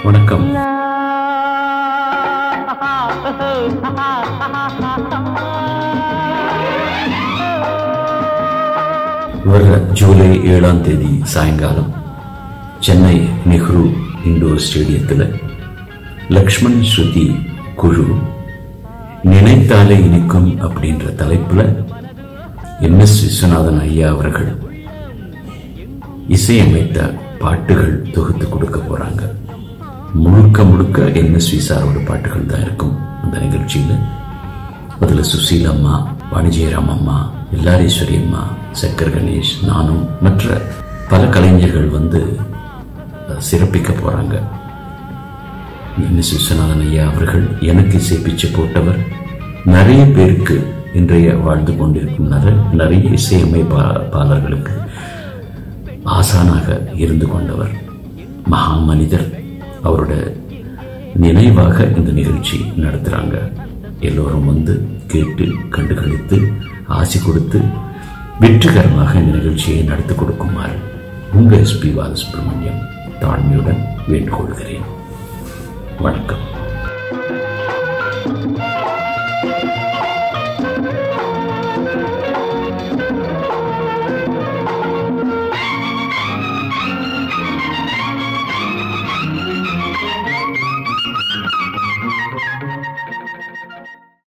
வணக்கம் வர ஜூலை ஏழாம் தேதி சாயங்காலம் சென்னை நெஹ்ரு இண்டோர் ஸ்டேடியத்தில் லக்ஷ்மண் ஸ்ருதி குழு நினைத்தாலே இனிக்கும் அப்படின்ற தலைப்புல எம் எஸ் விஸ்வநாதன் ஐயா அவர்கள் இசையமைத்த பாட்டுகள் தொகுத்து கொடுக்க போறாங்க முழுக்க முழுக்க எம் எஸ் வி சாரோட பாட்டுகள் தான் இருக்கும் அந்த நிகழ்ச்சியில அதுல சுசீல் அம்மா வாணிஜெயராம் அம்மா எல்லாரீஸ்வரி அம்மா சக்கர் கணேஷ் நானும் மற்ற பல கலைஞர்கள் வந்து அஹ், சிறப்பிக்க போறாங்க எம் எஸ் விஸ்வநாதன் ஐயா அவர்கள் எனக்கு இசை பிச்சை போட்டவர் நிறைய பேருக்கு இன்றைய வாழ்ந்து கொண்டிருக்கும் நிற- நிறைய இசையமைப்பாளர்களுக்கு ஆசானாக இருந்து கொண்டவர் மகா மனிதர் அவரோட நினைவாக இந்த நிகழ்ச்சி நடத்துறாங்க எல்லோரும் வந்து கேட்டு கண்டுகளித்து ஆசி கொடுத்து வெற்றிகரமாக இந்த நிகழ்ச்சியை நடத்தி கொடுக்குமாறு உங்க எஸ்பி பாலசுப்ரமணியம் தாழ்மையுடன் வேண்டுகொள்கிறேன் வணக்கம்